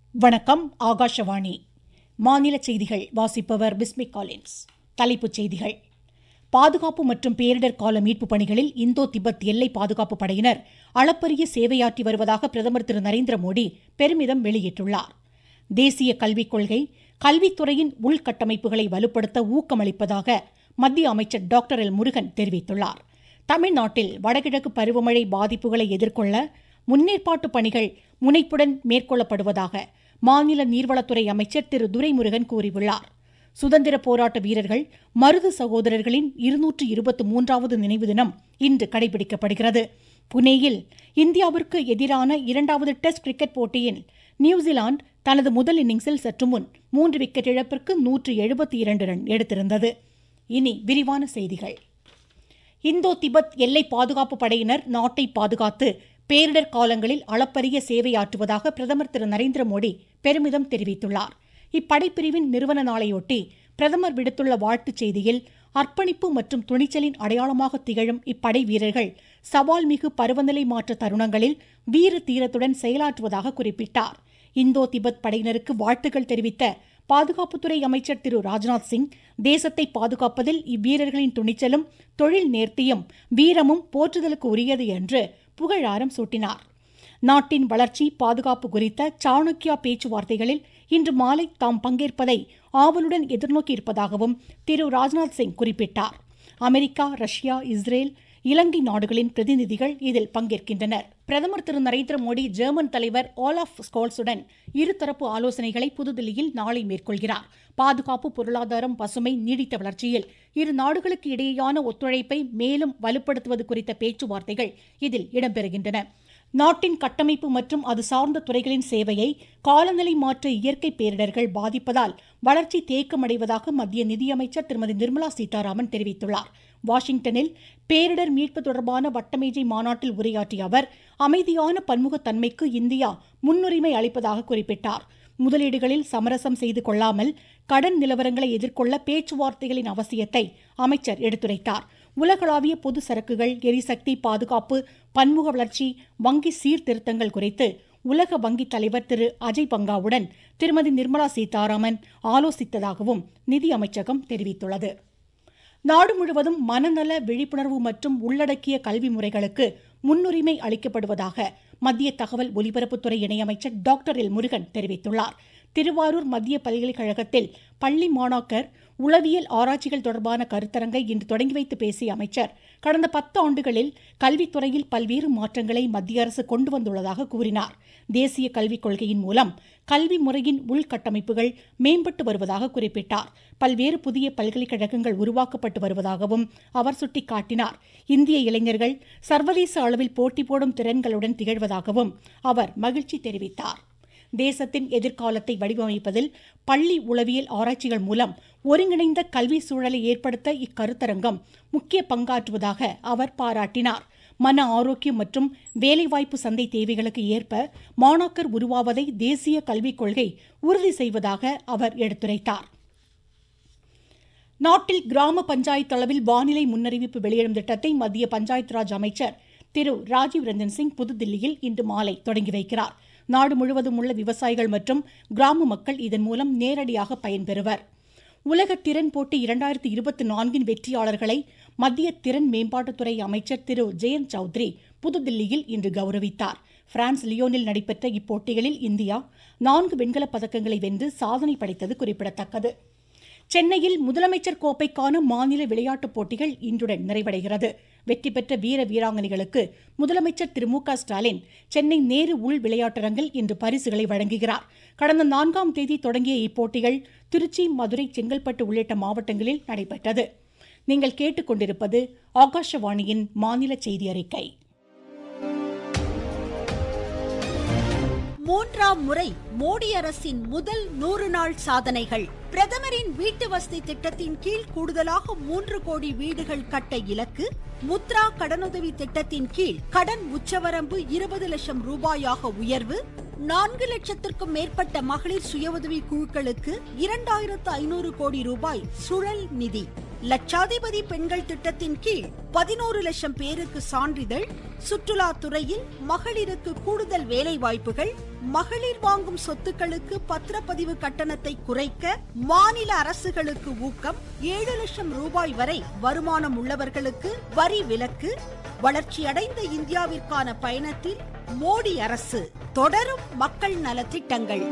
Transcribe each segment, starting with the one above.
வணக்கம் ஆகாஷவாணி மாநில செய்திகள் வாசிப்பவர் பிஸ்மிக் காலின்ஸ் தலைப்புச் செய்திகள் பாதுகாப்பு மற்றும் பேரிடர் கால மீட்பு பணிகளில் இந்தோ திபெத் எல்லை பாதுகாப்பு படையினர் அளப்பரிய சேவையாற்றி வருவதாக பிரதமர் திரு நரேந்திர மோடி பெருமிதம் வெளியிட்டுள்ளார் தேசிய கல்விக் கொள்கை கல்வித்துறையின் உள்கட்டமைப்புகளை வலுப்படுத்த ஊக்கமளிப்பதாக மத்திய அமைச்சர் டாக்டர் எல் முருகன் தெரிவித்துள்ளார் தமிழ்நாட்டில் வடகிழக்கு பருவமழை பாதிப்புகளை எதிர்கொள்ள முன்னேற்பாட்டு பணிகள் முனைப்புடன் மேற்கொள்ளப்படுவதாக மாநில நீர்வளத்துறை அமைச்சர் திரு துரைமுருகன் கூறியுள்ளார் சுதந்திர போராட்ட வீரர்கள் மருது சகோதரர்களின் இருநூற்று இருபத்தி மூன்றாவது நினைவு தினம் இன்று கடைபிடிக்கப்படுகிறது புனேயில் இந்தியாவிற்கு எதிரான இரண்டாவது டெஸ்ட் கிரிக்கெட் போட்டியில் நியூசிலாந்து தனது முதல் இன்னிங்ஸில் சற்று முன் மூன்று விக்கெட் இழப்பிற்கு நூற்று எழுபத்தி இரண்டு ரன் எடுத்திருந்தது இனி விரிவான செய்திகள் இந்தோ திபெத் எல்லை பாதுகாப்பு படையினர் நாட்டை பாதுகாத்து பேரிடர் காலங்களில் அளப்பரிய சேவையாற்றுவதாக பிரதமர் திரு நரேந்திர மோடி பெருமிதம் தெரிவித்துள்ளார் இப்படைப்பிரிவின் நிறுவன நாளையொட்டி பிரதமர் விடுத்துள்ள வாழ்த்துச் செய்தியில் அர்ப்பணிப்பு மற்றும் துணிச்சலின் அடையாளமாக திகழும் இப்படை வீரர்கள் சவால் மிகு பருவநிலை மாற்ற தருணங்களில் வீர தீரத்துடன் செயலாற்றுவதாக குறிப்பிட்டார் இந்தோ திபெத் படையினருக்கு வாழ்த்துக்கள் தெரிவித்த பாதுகாப்புத்துறை அமைச்சர் திரு ராஜ்நாத் சிங் தேசத்தை பாதுகாப்பதில் இவ்வீரர்களின் துணிச்சலும் தொழில் நேர்த்தியும் வீரமும் போற்றுதலுக்கு உரியது என்று புகழாரம் சூட்டினார் நாட்டின் வளர்ச்சி பாதுகாப்பு குறித்த சாணக்கியா பேச்சுவார்த்தைகளில் இன்று மாலை தாம் பங்கேற்பதை ஆவலுடன் எதிர்நோக்கியிருப்பதாகவும் திரு ராஜ்நாத் சிங் குறிப்பிட்டார் அமெரிக்கா ரஷ்யா இஸ்ரேல் இலங்கை நாடுகளின் பிரதிநிதிகள் இதில் பங்கேற்கின்றனர் பிரதமர் திரு நரேந்திர மோடி ஜெர்மன் தலைவர் ஆலாஃப் ஸ்கோல்ஸுடன் இருதரப்பு ஆலோசனைகளை புதுதில்லியில் நாளை மேற்கொள்கிறார் பாதுகாப்பு பொருளாதாரம் பசுமை நீடித்த வளர்ச்சியில் இரு நாடுகளுக்கு இடையேயான ஒத்துழைப்பை மேலும் வலுப்படுத்துவது குறித்த பேச்சுவார்த்தைகள் இதில் இடம்பெறுகின்றன நாட்டின் கட்டமைப்பு மற்றும் அது சார்ந்த துறைகளின் சேவையை காலநிலை மாற்ற இயற்கை பேரிடர்கள் பாதிப்பதால் வளர்ச்சி தேக்கமடைவதாக மத்திய நிதியமைச்சர் திருமதி நிர்மலா சீதாராமன் தெரிவித்துள்ளார் வாஷிங்டனில் பேரிடர் மீட்பு தொடர்பான வட்டமேஜை மாநாட்டில் உரையாற்றிய அவர் அமைதியான பன்முகத்தன்மைக்கு இந்தியா முன்னுரிமை அளிப்பதாக குறிப்பிட்டார் முதலீடுகளில் சமரசம் செய்து கொள்ளாமல் கடன் நிலவரங்களை எதிர்கொள்ள பேச்சுவார்த்தைகளின் அவசியத்தை அமைச்சர் எடுத்துரைத்தார் உலகளாவிய பொது சரக்குகள் எரிசக்தி பாதுகாப்பு பன்முக வளர்ச்சி வங்கி சீர்திருத்தங்கள் குறித்து உலக வங்கி தலைவர் திரு அஜய் பங்காவுடன் திருமதி நிர்மலா சீதாராமன் ஆலோசித்ததாகவும் நிதி அமைச்சகம் தெரிவித்துள்ளது நாடு முழுவதும் மனநல விழிப்புணர்வு மற்றும் உள்ளடக்கிய கல்வி முறைகளுக்கு முன்னுரிமை அளிக்கப்படுவதாக மத்திய தகவல் ஒலிபரப்புத்துறை இணையமைச்சர் டாக்டர் எல் முருகன் தெரிவித்துள்ளார் திருவாரூர் மத்திய பல்கலைக்கழகத்தில் பள்ளி மாணாக்கர் உளவியல் ஆராய்ச்சிகள் தொடர்பான கருத்தரங்கை இன்று தொடங்கி வைத்து பேசிய அமைச்சர் கடந்த பத்து ஆண்டுகளில் கல்வித்துறையில் பல்வேறு மாற்றங்களை மத்திய அரசு கொண்டு வந்துள்ளதாக கூறினார் தேசிய கல்விக் கொள்கையின் மூலம் கல்வி முறையின் உள்கட்டமைப்புகள் மேம்பட்டு வருவதாக குறிப்பிட்டார் பல்வேறு புதிய பல்கலைக்கழகங்கள் உருவாக்கப்பட்டு வருவதாகவும் அவர் சுட்டிக்காட்டினார் இந்திய இளைஞர்கள் சர்வதேச அளவில் போட்டி போடும் திறன்களுடன் திகழ்வதாகவும் அவர் மகிழ்ச்சி தெரிவித்தார் தேசத்தின் எதிர்காலத்தை வடிவமைப்பதில் பள்ளி உளவியல் ஆராய்ச்சிகள் மூலம் ஒருங்கிணைந்த கல்வி சூழலை ஏற்படுத்த இக்கருத்தரங்கம் முக்கிய பங்காற்றுவதாக அவர் பாராட்டினார் மன ஆரோக்கியம் மற்றும் வேலைவாய்ப்பு சந்தை தேவைகளுக்கு ஏற்ப மாணாக்கர் உருவாவதை தேசிய கல்விக் கொள்கை உறுதி செய்வதாக அவர் எடுத்துரைத்தார் நாட்டில் கிராம பஞ்சாயத்து அளவில் வானிலை முன்னறிவிப்பு வெளியிடும் திட்டத்தை மத்திய பஞ்சாயத்து ராஜ் அமைச்சர் திரு ராஜீவ் ரஞ்சன் சிங் புதுதில்லியில் இன்று மாலை தொடங்கி வைக்கிறார் நாடு முழுவதும் உள்ள விவசாயிகள் மற்றும் கிராம மக்கள் இதன் மூலம் நேரடியாக பயன்பெறுவர் உலக திறன் போட்டி இரண்டாயிரத்தி இருபத்தி நான்கின் வெற்றியாளர்களை மத்திய திறன் மேம்பாட்டுத்துறை அமைச்சர் திரு ஜெயந்த் சௌத்ரி புதுதில்லியில் இன்று கௌரவித்தார் பிரான்ஸ் லியோனில் நடைபெற்ற இப்போட்டிகளில் இந்தியா நான்கு வெண்கலப் பதக்கங்களை வென்று சாதனை படைத்தது குறிப்பிடத்தக்கது சென்னையில் முதலமைச்சர் கோப்பைக்கான மாநில விளையாட்டுப் போட்டிகள் இன்றுடன் நிறைவடைகிறது வெற்றி பெற்ற வீர வீராங்கனைகளுக்கு முதலமைச்சர் திரு மு க ஸ்டாலின் சென்னை நேரு உள் விளையாட்டரங்கில் இன்று பரிசுகளை வழங்குகிறார் கடந்த நான்காம் தேதி தொடங்கிய இப்போட்டிகள் திருச்சி மதுரை செங்கல்பட்டு உள்ளிட்ட மாவட்டங்களில் நடைபெற்றது நீங்கள் கேட்டுக்கொண்டிருப்பது ஆகாஷவாணியின் மாநில செய்தி அறிக்கை மூன்றாம் முறை மோடி அரசின் முதல் நூறு நாள் சாதனைகள் பிரதமரின் வீட்டு வசதி திட்டத்தின் கீழ் கூடுதலாக மூன்று கோடி வீடுகள் கட்ட இலக்கு முத்ரா கடனுதவி திட்டத்தின் கீழ் கடன் உச்சவரம்பு இருபது லட்சம் ரூபாயாக உயர்வு நான்கு லட்சத்திற்கும் மேற்பட்ட மகளிர் சுய உதவி குழுக்களுக்கு இரண்டாயிரத்து ஐநூறு கோடி ரூபாய் சுழல் நிதி லட்சாதிபதி பெண்கள் திட்டத்தின் கீழ் பதினோரு லட்சம் பேருக்கு சான்றிதழ் சுற்றுலா துறையில் மகளிருக்கு கூடுதல் வேலை வாய்ப்புகள் மகளிர் வாங்கும் சொத்துக்களுக்கு பத்திரப்பதிவு கட்டணத்தை குறைக்க மாநில அரசுகளுக்கு ஊக்கம் ஏழு லட்சம் ரூபாய் வரை வருமானம் உள்ளவர்களுக்கு வரி விலக்கு வளர்ச்சியடைந்த இந்தியாவிற்கான பயணத்தில் மோடி அரசு தொடரும் மக்கள் நலத்திட்டங்கள்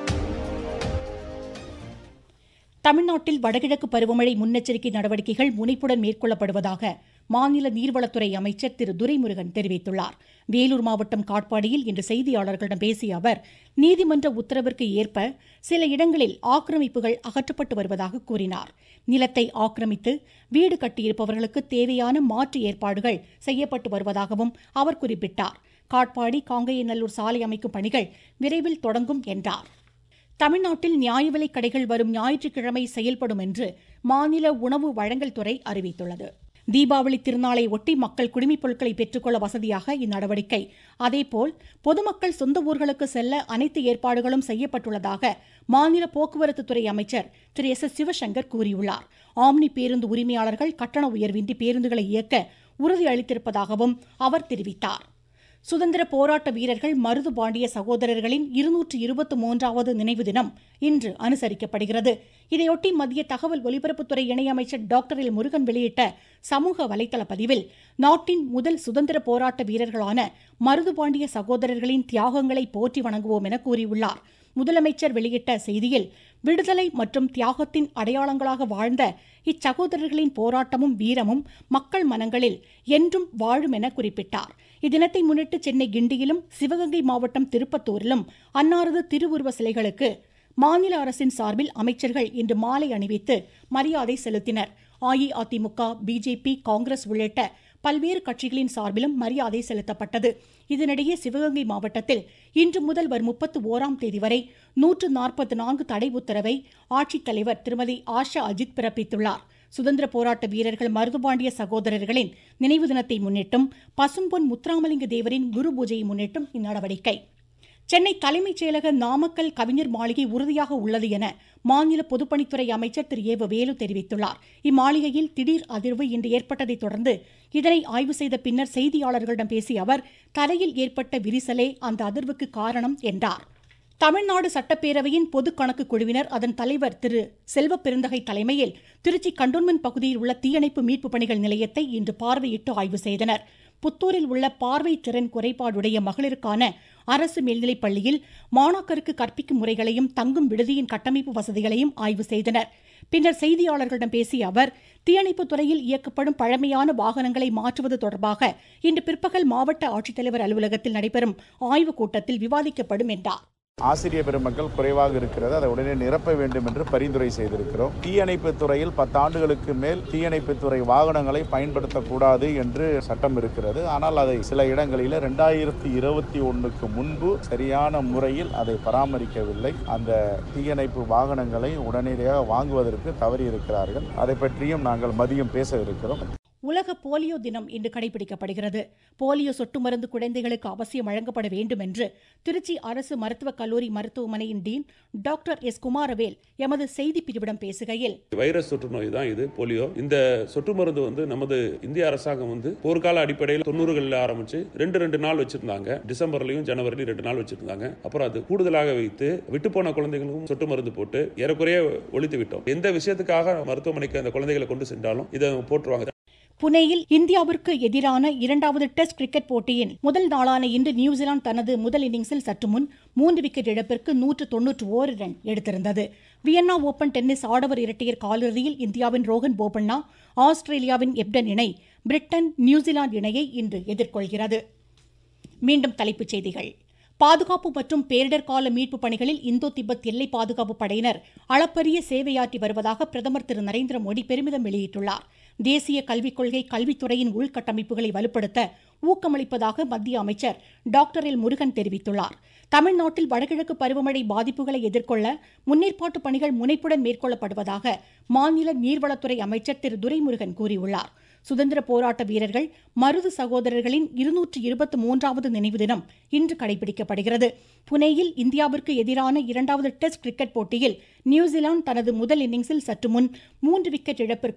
தமிழ்நாட்டில் வடகிழக்கு பருவமழை முன்னெச்சரிக்கை நடவடிக்கைகள் முனைப்புடன் மேற்கொள்ளப்படுவதாக மாநில நீர்வளத்துறை அமைச்சர் திரு துரைமுருகன் தெரிவித்துள்ளார் வேலூர் மாவட்டம் காட்பாடியில் இன்று செய்தியாளர்களிடம் பேசிய அவர் நீதிமன்ற உத்தரவிற்கு ஏற்ப சில இடங்களில் ஆக்கிரமிப்புகள் அகற்றப்பட்டு வருவதாக கூறினார் நிலத்தை ஆக்கிரமித்து வீடு கட்டியிருப்பவர்களுக்கு தேவையான மாற்று ஏற்பாடுகள் செய்யப்பட்டு வருவதாகவும் அவர் குறிப்பிட்டார் காட்பாடி காங்கேயநல்லூர் சாலை அமைக்கும் பணிகள் விரைவில் தொடங்கும் என்றார் தமிழ்நாட்டில் நியாய விலைக் கடைகள் வரும் ஞாயிற்றுக்கிழமை செயல்படும் என்று மாநில உணவு வழங்கல் துறை அறிவித்துள்ளது தீபாவளி திருநாளை ஒட்டி மக்கள் குடிமைப் பொருட்களை பெற்றுக்கொள்ள வசதியாக இந்நடவடிக்கை அதேபோல் பொதுமக்கள் சொந்த ஊர்களுக்கு செல்ல அனைத்து ஏற்பாடுகளும் செய்யப்பட்டுள்ளதாக மாநில போக்குவரத்து துறை அமைச்சர் திரு எஸ் எஸ் சிவசங்கர் கூறியுள்ளார் ஆம்னி பேருந்து உரிமையாளர்கள் கட்டண உயர்வின்றி பேருந்துகளை இயக்க உறுதியளித்திருப்பதாகவும் அவர் தெரிவித்தார் சுதந்திர போராட்ட வீரர்கள் மருது பாண்டிய சகோதரர்களின் இருநூற்று இருபத்தி மூன்றாவது நினைவு தினம் இன்று அனுசரிக்கப்படுகிறது இதையொட்டி மத்திய தகவல் ஒலிபரப்புத்துறை இணையமைச்சர் டாக்டர் எல் முருகன் வெளியிட்ட சமூக வலைதள பதிவில் நாட்டின் முதல் சுதந்திர போராட்ட வீரர்களான மருது பாண்டிய சகோதரர்களின் தியாகங்களை போற்றி வணங்குவோம் என கூறியுள்ளார் முதலமைச்சர் வெளியிட்ட செய்தியில் விடுதலை மற்றும் தியாகத்தின் அடையாளங்களாக வாழ்ந்த இச்சகோதரர்களின் போராட்டமும் வீரமும் மக்கள் மனங்களில் என்றும் வாழும் என குறிப்பிட்டார் இத்தினத்தை முன்னிட்டு சென்னை கிண்டியிலும் சிவகங்கை மாவட்டம் திருப்பத்தூரிலும் அன்னாரது திருவுருவ சிலைகளுக்கு மாநில அரசின் சார்பில் அமைச்சர்கள் இன்று மாலை அணிவித்து மரியாதை செலுத்தினர் அஇஅதிமுக பிஜேபி காங்கிரஸ் உள்ளிட்ட பல்வேறு கட்சிகளின் சார்பிலும் மரியாதை செலுத்தப்பட்டது இதனிடையே சிவகங்கை மாவட்டத்தில் இன்று முதல் வரும் முப்பத்து ஓராம் தேதி வரை நூற்று நாற்பத்தி நான்கு தடை உத்தரவை ஆட்சித்தலைவர் திருமதி ஆஷா அஜித் பிறப்பித்துள்ளார் சுதந்திர போராட்ட வீரர்கள் மருதுபாண்டிய சகோதரர்களின் நினைவு தினத்தை முன்னிட்டும் பசும்பொன் முத்துராமலிங்க தேவரின் குரு பூஜையை முன்னிட்டும் இந்நடவடிக்கை சென்னை தலைமைச் செயலக நாமக்கல் கவிஞர் மாளிகை உறுதியாக உள்ளது என மாநில பொதுப்பணித்துறை அமைச்சர் திரு ஏவ வேலு தெரிவித்துள்ளார் இம்மாளிகையில் திடீர் அதிர்வு இன்று ஏற்பட்டதைத் தொடர்ந்து இதனை ஆய்வு செய்த பின்னர் செய்தியாளர்களிடம் பேசிய அவர் தரையில் ஏற்பட்ட விரிசலே அந்த அதிர்வுக்கு காரணம் என்றார் தமிழ்நாடு சட்டப்பேரவையின் பொது கணக்கு குழுவினர் அதன் தலைவர் திரு செல்வ பெருந்தகை தலைமையில் திருச்சி கண்டோன்மெண்ட் பகுதியில் உள்ள தீயணைப்பு மீட்பு பணிகள் நிலையத்தை இன்று பார்வையிட்டு ஆய்வு செய்தனர் புத்தூரில் உள்ள பார்வை திறன் குறைபாடுடைய மகளிருக்கான அரசு மேல்நிலைப் பள்ளியில் மாணாக்கருக்கு கற்பிக்கும் முறைகளையும் தங்கும் விடுதியின் கட்டமைப்பு வசதிகளையும் ஆய்வு செய்தனர் பின்னர் செய்தியாளர்களிடம் பேசிய அவர் தீயணைப்புத் துறையில் இயக்கப்படும் பழமையான வாகனங்களை மாற்றுவது தொடர்பாக இன்று பிற்பகல் மாவட்ட ஆட்சித்தலைவர் அலுவலகத்தில் நடைபெறும் ஆய்வுக் கூட்டத்தில் விவாதிக்கப்படும் என்றார் ஆசிரியர் பெருமக்கள் குறைவாக இருக்கிறது அதை உடனே நிரப்ப வேண்டும் என்று பரிந்துரை செய்திருக்கிறோம் தீயணைப்பு துறையில் பத்தாண்டுகளுக்கு மேல் தீயணைப்பு துறை வாகனங்களை பயன்படுத்தக்கூடாது என்று சட்டம் இருக்கிறது ஆனால் அதை சில இடங்களில் ரெண்டாயிரத்தி இருபத்தி ஒன்றுக்கு முன்பு சரியான முறையில் அதை பராமரிக்கவில்லை அந்த தீயணைப்பு வாகனங்களை உடனடியாக வாங்குவதற்கு தவறி இருக்கிறார்கள் அதை பற்றியும் நாங்கள் மதியம் பேச இருக்கிறோம் உலக போலியோ தினம் இன்று கடைபிடிக்கப்படுகிறது போலியோ சொட்டு மருந்து குழந்தைகளுக்கு அவசியம் வழங்கப்பட வேண்டும் என்று திருச்சி அரசு மருத்துவக் கல்லூரி மருத்துவமனையின் டீன் டாக்டர் எஸ் குமாரவேல் எமது செய்தி பிரிவிடம் பேசுகையில் வைரஸ் தொற்று நோய் தான் இது போலியோ இந்த சொட்டு மருந்து வந்து நமது இந்திய அரசாங்கம் வந்து போர்க்கால அடிப்படையில் தொண்ணூறுகளில் ஆரம்பிச்சு ரெண்டு ரெண்டு நாள் வச்சிருந்தாங்க டிசம்பர்லயும் ஜனவரிலையும் ரெண்டு நாள் வச்சிருந்தாங்க அப்புறம் அது கூடுதலாக வைத்து விட்டு போன குழந்தைகளுக்கும் சொட்டு மருந்து போட்டு ஏறக்குறைய ஒழித்து விட்டோம் எந்த விஷயத்துக்காக மருத்துவமனைக்கு அந்த குழந்தைகளை கொண்டு சென்றாலும் இதை போட்டுருவாங்க புனேயில் இந்தியாவிற்கு எதிரான இரண்டாவது டெஸ்ட் கிரிக்கெட் போட்டியின் முதல் நாளான இன்று நியூசிலாந்து தனது முதல் இன்னிங்ஸில் சற்று முன் மூன்று விக்கெட் இழப்பிற்கு நூற்று தொன்னூற்று ஓரு ரன் எடுத்திருந்தது வியன்னா ஓபன் டென்னிஸ் ஆடவர் இரட்டையர் காலிறுதியில் இந்தியாவின் ரோஹன் போபண்ணா ஆஸ்திரேலியாவின் எப்டன் இணை பிரிட்டன் நியூசிலாந்து இணையை இன்று எதிர்கொள்கிறது மீண்டும் தலைப்புச் செய்திகள் பாதுகாப்பு மற்றும் பேரிடர் கால மீட்பு பணிகளில் இந்தோ திபெத் எல்லை பாதுகாப்பு படையினர் அளப்பரிய சேவையாற்றி வருவதாக பிரதமர் திரு நரேந்திர மோடி பெருமிதம் வெளியிட்டுள்ளார் தேசிய கல்விக் கொள்கை கல்வித்துறையின் உள்கட்டமைப்புகளை வலுப்படுத்த ஊக்கமளிப்பதாக மத்திய அமைச்சர் டாக்டர் எல் முருகன் தெரிவித்துள்ளார் தமிழ்நாட்டில் வடகிழக்கு பருவமழை பாதிப்புகளை எதிர்கொள்ள முன்னேற்பாட்டு பணிகள் முனைப்புடன் மேற்கொள்ளப்படுவதாக மாநில நீர்வளத்துறை அமைச்சர் திரு துரைமுருகன் கூறியுள்ளார் சுதந்திர போராட்ட வீரர்கள் மருது சகோதரர்களின் இருநூற்று இருபத்தி மூன்றாவது நினைவு தினம் இன்று கடைபிடிக்கப்படுகிறது புனேயில் இந்தியாவிற்கு எதிரான இரண்டாவது டெஸ்ட் கிரிக்கெட் போட்டியில் நியூசிலாந்து தனது முதல் இன்னிங்ஸில் சற்று முன் மூன்று விக்கெட் இழப்பிற்கு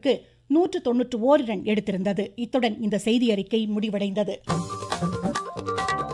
நூற்று தொன்னூற்று ஓரு ரன் எடுத்திருந்தது இத்துடன் இந்த செய்தி அறிக்கை முடிவடைந்தது